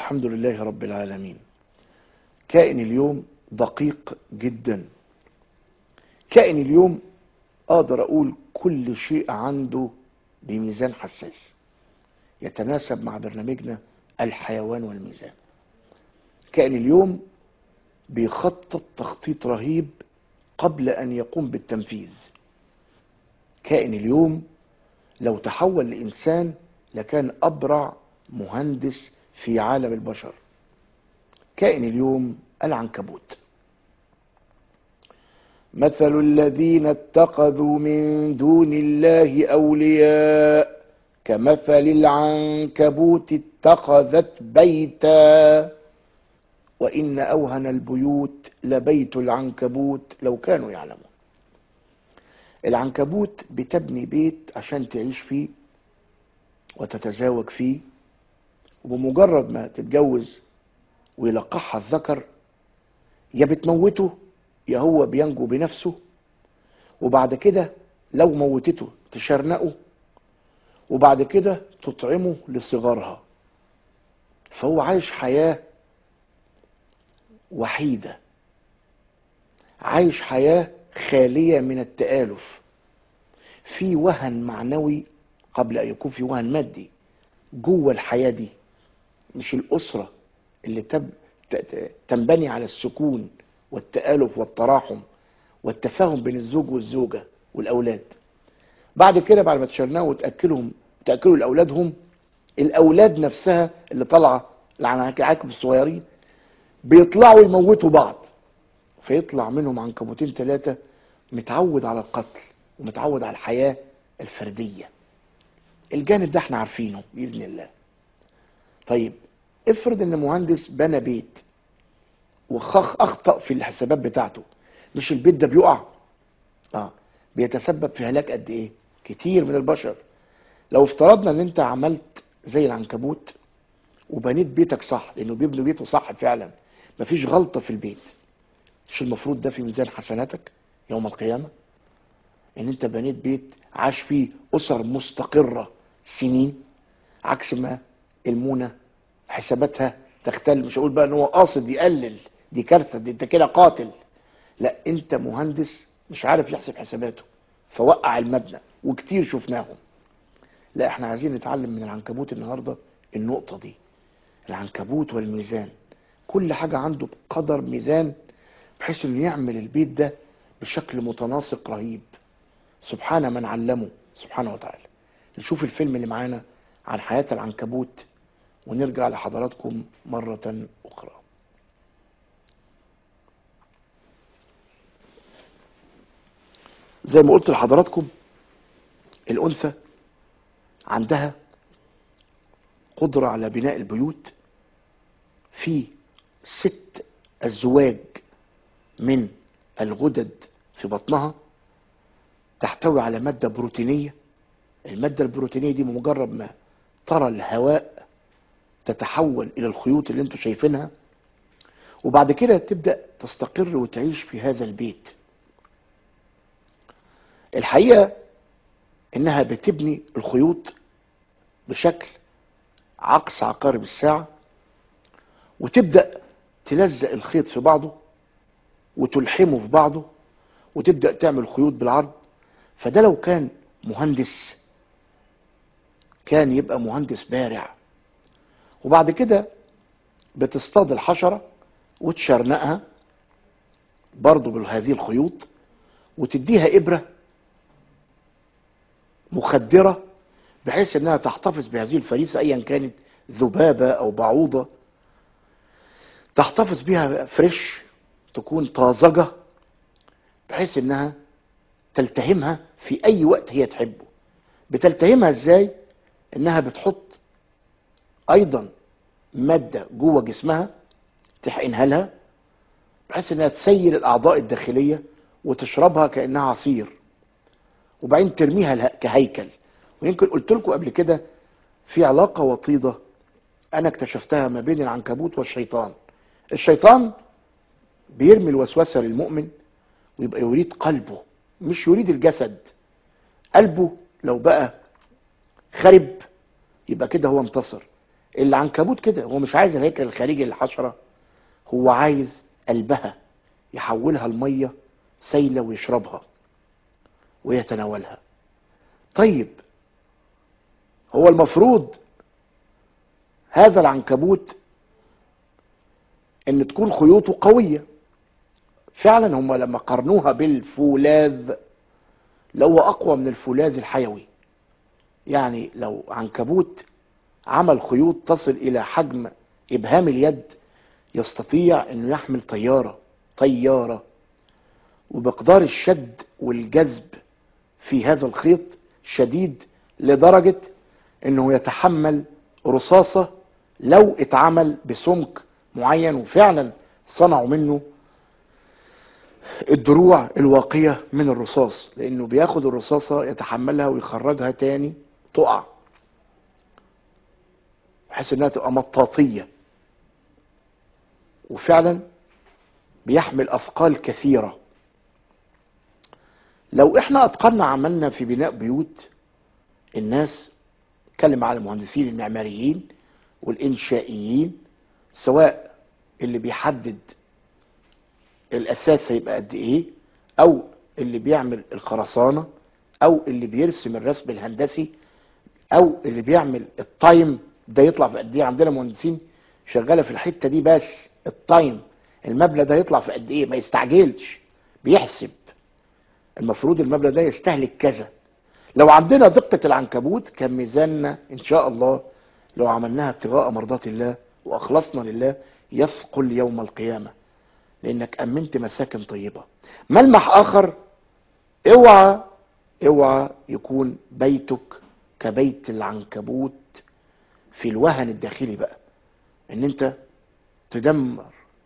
الحمد لله رب العالمين كائن اليوم دقيق جدا كائن اليوم اقدر اقول كل شيء عنده بميزان حساس يتناسب مع برنامجنا الحيوان والميزان كائن اليوم بيخطط تخطيط رهيب قبل ان يقوم بالتنفيذ كائن اليوم لو تحول لانسان لكان ابرع مهندس في عالم البشر كائن اليوم العنكبوت مثل الذين اتخذوا من دون الله اولياء كمثل العنكبوت اتخذت بيتا وان اوهن البيوت لبيت العنكبوت لو كانوا يعلمون العنكبوت بتبني بيت عشان تعيش فيه وتتزاوج فيه وبمجرد ما تتجوز ويلقحها الذكر يا بتموته يا هو بينجو بنفسه وبعد كده لو موتته تشرنقه وبعد كده تطعمه لصغارها فهو عايش حياة وحيدة عايش حياة خالية من التآلف في وهن معنوي قبل أن يكون في وهن مادي جوه الحياة دي مش الأسرة اللي تب... تنبني على السكون والتآلف والتراحم والتفاهم بين الزوج والزوجة والأولاد بعد كده بعد ما تشرناهم وتأكلهم تأكلوا لأولادهم الأولاد نفسها اللي طالعة العناكب الصغيرين بيطلعوا يموتوا بعض فيطلع منهم عنكبوتين ثلاثة متعود على القتل ومتعود على الحياة الفردية الجانب ده احنا عارفينه بإذن الله طيب افرض ان مهندس بنى بيت وخخ اخطأ في الحسابات بتاعته مش البيت ده بيقع اه بيتسبب في هلاك قد ايه كتير من البشر لو افترضنا ان انت عملت زي العنكبوت وبنيت بيتك صح لانه بيبنوا بيته صح فعلا مفيش غلطة في البيت مش المفروض ده في ميزان حسناتك يوم القيامة ان انت بنيت بيت عاش فيه اسر مستقرة سنين عكس ما المونة حساباتها تختل مش هقول بقى ان هو قاصد يقلل دي كارثة دي انت كده قاتل لا انت مهندس مش عارف يحسب حساباته فوقع المبنى وكتير شفناهم لا احنا عايزين نتعلم من العنكبوت النهاردة النقطة دي العنكبوت والميزان كل حاجة عنده بقدر ميزان بحيث انه يعمل البيت ده بشكل متناسق رهيب سبحان من علمه سبحانه وتعالى نشوف الفيلم اللي معانا عن حياة العنكبوت ونرجع لحضراتكم مرة أخرى زي ما قلت لحضراتكم الأنثى عندها قدرة على بناء البيوت في ست أزواج من الغدد في بطنها تحتوي على مادة بروتينية المادة البروتينية دي بمجرد ما ترى الهواء تتحول إلى الخيوط اللي انتوا شايفينها وبعد كده تبدأ تستقر وتعيش في هذا البيت الحقيقة انها بتبني الخيوط بشكل عكس عقارب الساعة وتبدأ تلزق الخيط في بعضه وتلحمه في بعضه وتبدأ تعمل خيوط بالعرض فده لو كان مهندس كان يبقى مهندس بارع وبعد كده بتصطاد الحشرة وتشرنقها برضو بهذه الخيوط وتديها إبرة مخدرة بحيث انها تحتفظ بهذه الفريسة ايا كانت ذبابة او بعوضة تحتفظ بها فريش تكون طازجة بحيث انها تلتهمها في اي وقت هي تحبه بتلتهمها ازاي انها بتحط ايضا مادة جوه جسمها تحقنها لها بحيث انها تسيل الاعضاء الداخلية وتشربها كأنها عصير وبعدين ترميها كهيكل ويمكن قلت لكم قبل كده في علاقة وطيدة انا اكتشفتها ما بين العنكبوت والشيطان الشيطان بيرمي الوسوسة للمؤمن ويبقى يريد قلبه مش يريد الجسد قلبه لو بقى خرب يبقى كده هو انتصر العنكبوت كده هو مش عايز الهيكل الخارجي للحشرة هو عايز قلبها يحولها المية سايلة ويشربها ويتناولها طيب هو المفروض هذا العنكبوت ان تكون خيوطه قوية فعلا هم لما قارنوها بالفولاذ لو اقوى من الفولاذ الحيوي يعني لو عنكبوت عمل خيوط تصل الى حجم ابهام اليد يستطيع انه يحمل طيارة طيارة ومقدار الشد والجذب في هذا الخيط شديد لدرجة انه يتحمل رصاصة لو اتعمل بسمك معين وفعلا صنعوا منه الدروع الواقية من الرصاص لانه بياخد الرصاصة يتحملها ويخرجها تاني تقع بحيث انها تبقى مطاطية وفعلا بيحمل اثقال كثيرة لو احنا اتقنا عملنا في بناء بيوت الناس اتكلم على المهندسين المعماريين والانشائيين سواء اللي بيحدد الاساس هيبقى قد ايه او اللي بيعمل الخرسانة او اللي بيرسم الرسم الهندسي او اللي بيعمل التايم ده يطلع في قد ايه عندنا مهندسين شغاله في الحته دي بس التايم المبنى ده يطلع في قد ايه ما يستعجلش بيحسب المفروض المبنى ده يستهلك كذا لو عندنا دقة العنكبوت كان ميزاننا ان شاء الله لو عملناها ابتغاء مرضات الله واخلصنا لله يثقل يوم القيامة لانك امنت مساكن طيبة ملمح اخر اوعى اوعى يكون بيتك كبيت العنكبوت في الوهن الداخلي بقى ان انت تدمر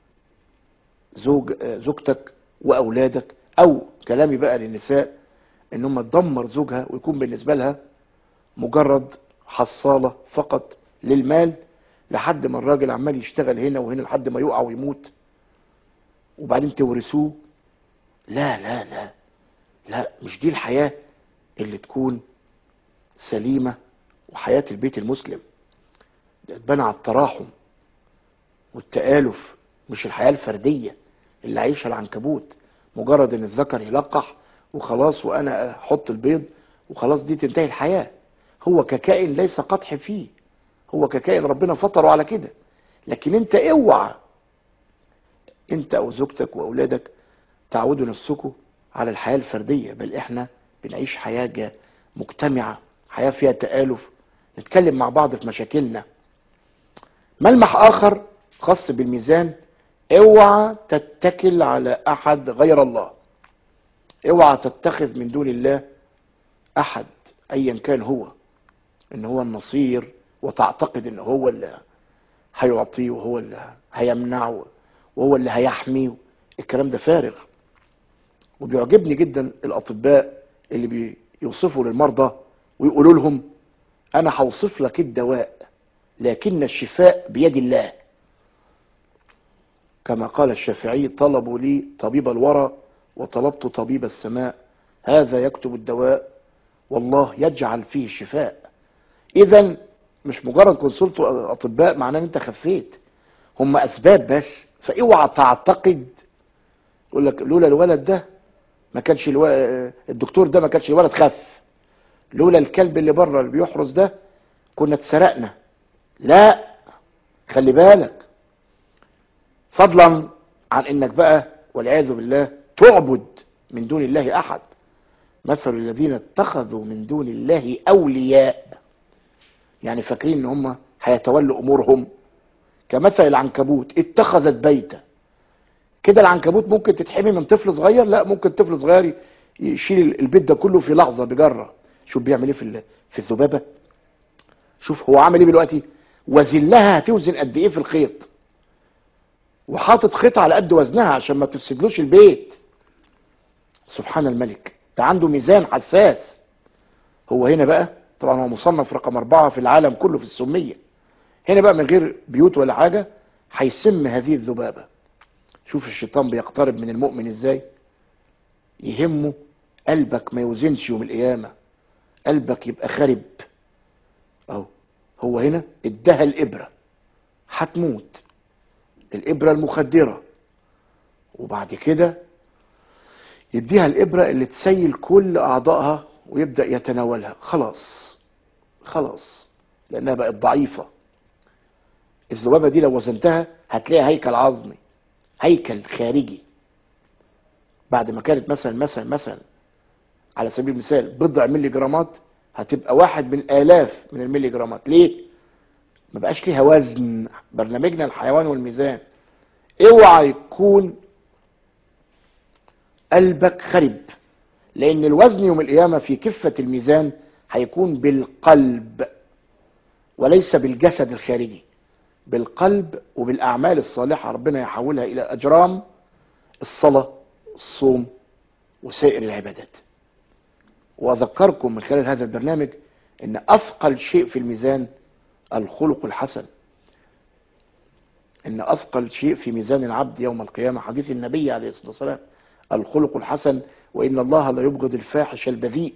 زوج زوجتك واولادك او كلامي بقى للنساء ان هم تدمر زوجها ويكون بالنسبه لها مجرد حصاله فقط للمال لحد ما الراجل عمال يشتغل هنا وهنا لحد ما يقع ويموت وبعدين تورثوه لا لا لا لا مش دي الحياه اللي تكون سليمه وحياه البيت المسلم ده تبنى على التراحم والتآلف مش الحياه الفرديه اللي عايشها العنكبوت مجرد ان الذكر يلقح وخلاص وانا احط البيض وخلاص دي تنتهي الحياه هو ككائن ليس قدح فيه هو ككائن ربنا فطره على كده لكن انت اوعى انت او زوجتك واولادك تعودوا نفسكم على الحياه الفرديه بل احنا بنعيش حياه مجتمعه حياه فيها تآلف نتكلم مع بعض في مشاكلنا ملمح اخر خاص بالميزان اوعى تتكل على احد غير الله اوعى تتخذ من دون الله احد ايا كان هو ان هو النصير وتعتقد ان هو اللي هيعطيه وهو اللي هيمنعه وهو اللي هيحميه الكلام ده فارغ وبيعجبني جدا الاطباء اللي بيوصفوا للمرضى ويقولوا لهم انا هوصف لك الدواء لكن الشفاء بيد الله كما قال الشافعي طلبوا لي طبيب الورى وطلبت طبيب السماء هذا يكتب الدواء والله يجعل فيه الشفاء اذا مش مجرد كونسلت اطباء معناه ان انت خفيت هم اسباب بس فاوعى تعتقد يقول لك لولا الولد ده ما كانش الو... الدكتور ده ما كانش الولد خف لولا الكلب اللي بره اللي بيحرس ده كنا اتسرقنا لا خلي بالك فضلا عن انك بقى والعياذ بالله تعبد من دون الله احد مثل الذين اتخذوا من دون الله اولياء يعني فاكرين ان هم هيتولوا امورهم كمثل العنكبوت اتخذت بيتا كده العنكبوت ممكن تتحمي من طفل صغير لا ممكن طفل صغير يشيل البيت ده كله في لحظه بجره شوف بيعمل ايه في في الذبابه شوف هو عامل ايه دلوقتي وزلها هتوزن قد ايه في الخيط وحاطط خيط على قد وزنها عشان ما تفسدلوش البيت سبحان الملك ده عنده ميزان حساس هو هنا بقى طبعا هو مصنف رقم أربعة في العالم كله في السمية هنا بقى من غير بيوت ولا حاجة هيسم هذه الذبابة شوف الشيطان بيقترب من المؤمن ازاي يهمه قلبك ما يوزنش يوم القيامة قلبك يبقى خرب اهو هو هو هنا ادها الابره هتموت الابره المخدره وبعد كده يديها الابره اللي تسيل كل اعضائها ويبدا يتناولها خلاص خلاص لانها بقت ضعيفه الذبابه دي لو وزنتها هتلاقيها هيكل عظمي هيكل خارجي بعد ما كانت مثلا مثلا مثلا على سبيل المثال بضع ملي جرامات هتبقى واحد من الاف من الملي جرامات ليه ما بقاش ليها وزن برنامجنا الحيوان والميزان اوعى يكون قلبك خرب لان الوزن يوم القيامه في كفه الميزان هيكون بالقلب وليس بالجسد الخارجي بالقلب وبالاعمال الصالحه ربنا يحولها الى اجرام الصلاه الصوم وسائر العبادات واذكركم من خلال هذا البرنامج ان اثقل شيء في الميزان الخلق الحسن ان اثقل شيء في ميزان العبد يوم القيامه حديث النبي عليه الصلاه والسلام الخلق الحسن وان الله لا يبغض الفاحش البذيء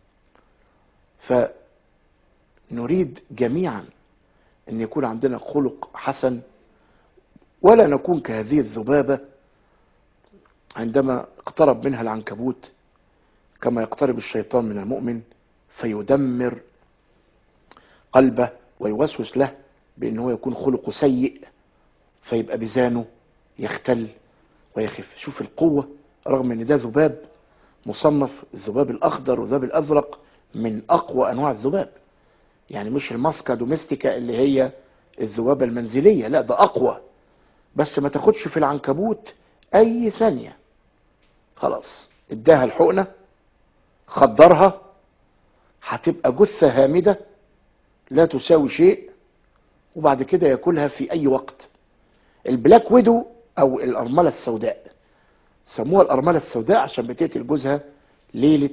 فنريد جميعا ان يكون عندنا خلق حسن ولا نكون كهذه الذبابه عندما اقترب منها العنكبوت كما يقترب الشيطان من المؤمن فيدمر قلبه ويوسوس له بان هو يكون خلقه سيء فيبقى بزانه يختل ويخف شوف القوة رغم ان ده ذباب مصنف الذباب الاخضر والذباب الازرق من اقوى انواع الذباب يعني مش الماسكا دوميستيكا اللي هي الذبابة المنزلية لا ده اقوى بس ما تاخدش في العنكبوت اي ثانية خلاص اداها الحقنة خدرها هتبقى جثة هامدة لا تساوي شيء وبعد كده ياكلها في اي وقت البلاك ويدو او الارملة السوداء سموها الارملة السوداء عشان بتقتل جوزها ليلة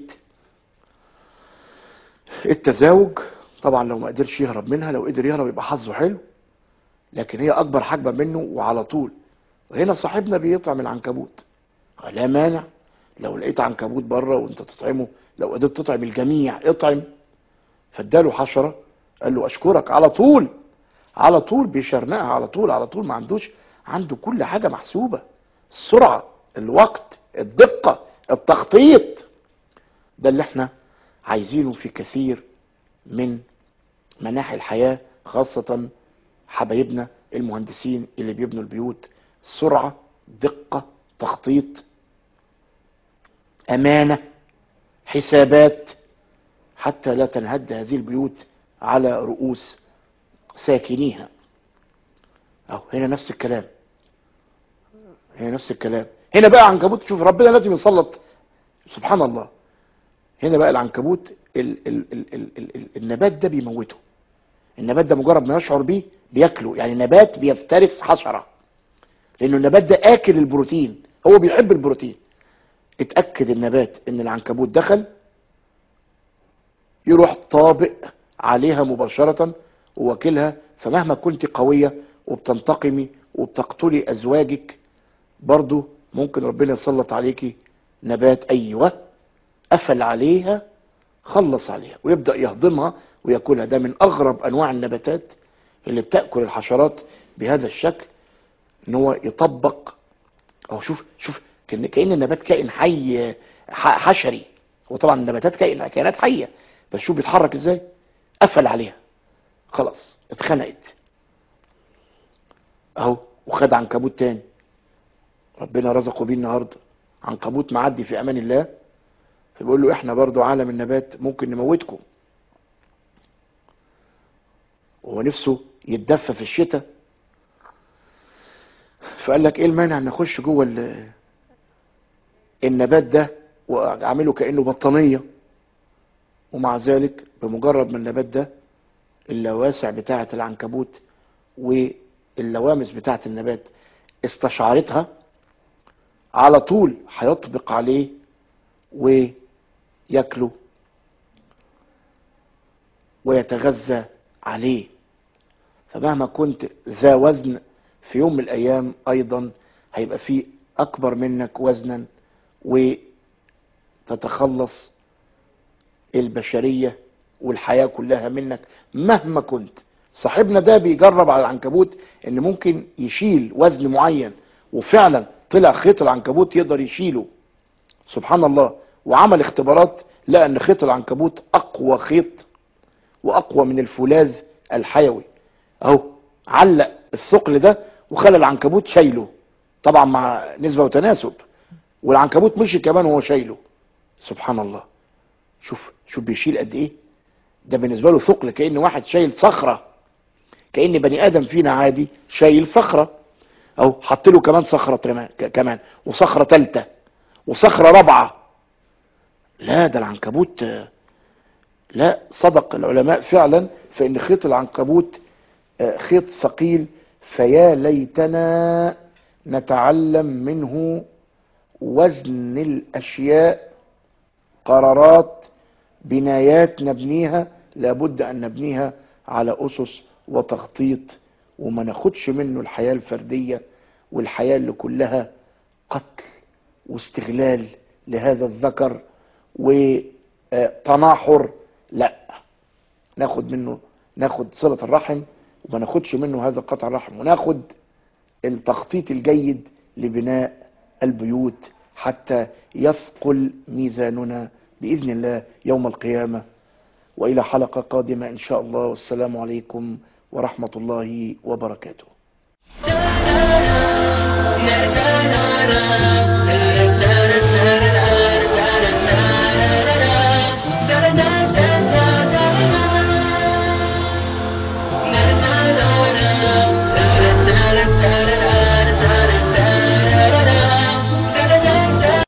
التزاوج طبعا لو ما قدرش يهرب منها لو قدر يهرب يبقى حظه حلو لكن هي اكبر حجبة منه وعلى طول وهنا صاحبنا بيطعم العنكبوت لا مانع لو لقيت عنكبوت بره وانت تطعمه لو قدرت تطعم الجميع اطعم فاداله حشرة قال له اشكرك على طول على طول بيشرنقها على طول على طول ما عندوش عنده كل حاجة محسوبة السرعة الوقت الدقة التخطيط ده اللي احنا عايزينه في كثير من مناحي الحياة خاصة حبايبنا المهندسين اللي بيبنوا البيوت سرعة دقة تخطيط أمانة حسابات حتى لا تنهد هذه البيوت على رؤوس ساكنيها اهو هنا نفس الكلام هنا نفس الكلام هنا بقى عنكبوت شوف ربنا لازم يسلط سبحان الله هنا بقى العنكبوت ال ال ال ال ال ال النبات ده بيموته النبات ده مجرد ما يشعر بيه بياكله يعني نبات بيفترس حشره لانه النبات ده اكل البروتين هو بيحب البروتين اتاكد النبات ان العنكبوت دخل يروح طابق عليها مباشره وواكلها فمهما كنت قويه وبتنتقمي وبتقتلي ازواجك برضو ممكن ربنا يسلط عليكي نبات ايوه قفل عليها خلص عليها ويبدا يهضمها وياكلها ده من اغرب انواع النباتات اللي بتاكل الحشرات بهذا الشكل ان هو يطبق او شوف شوف كان كان النبات كائن حي ح- حشري هو طبعا النباتات كائن كائنات حيه بس شوف بيتحرك ازاي قفل عليها خلاص اتخنقت اهو وخد عنكبوت تاني ربنا رزقه بيه النهارده عنكبوت معدي في امان الله فبيقول له احنا برضو عالم النبات ممكن نموتكم وهو نفسه يتدفى في الشتاء فقال لك ايه المانع ان نخش جوه ال- النبات ده واعمله كانه بطانيه ومع ذلك بمجرد ما النبات ده اللواسع بتاعه العنكبوت واللوامس بتاعه النبات استشعرتها على طول هيطبق عليه وياكله ويتغذى عليه فمهما كنت ذا وزن في يوم من الايام ايضا هيبقى فيه اكبر منك وزنا وتتخلص البشرية والحياة كلها منك مهما كنت صاحبنا ده بيجرب على العنكبوت ان ممكن يشيل وزن معين وفعلا طلع خيط العنكبوت يقدر يشيله سبحان الله وعمل اختبارات لقى ان خيط العنكبوت اقوى خيط واقوى من الفولاذ الحيوي اهو علق الثقل ده وخلى العنكبوت شايله طبعا مع نسبة وتناسب والعنكبوت مشي كمان وهو شايله سبحان الله شوف شوف بيشيل قد ايه ده بالنسبة له ثقل كأن واحد شايل صخرة كأن بني آدم فينا عادي شايل صخرة اهو حط له كمان صخرة ترما- ك- كمان وصخرة تالتة وصخرة رابعة لا ده العنكبوت آه، لا صدق العلماء فعلا فإن خيط العنكبوت آه، خيط ثقيل فيا ليتنا نتعلم منه وزن الأشياء قرارات بنايات نبنيها لابد أن نبنيها على أسس وتخطيط وما ناخدش منه الحياة الفردية والحياة اللي كلها قتل واستغلال لهذا الذكر وتناحر لا ناخد منه ناخد صلة الرحم وما ناخدش منه هذا قطع الرحم وناخد التخطيط الجيد لبناء البيوت حتى يثقل ميزاننا بإذن الله يوم القيامة وإلى حلقة قادمة إن شاء الله والسلام عليكم ورحمة الله وبركاته na na na na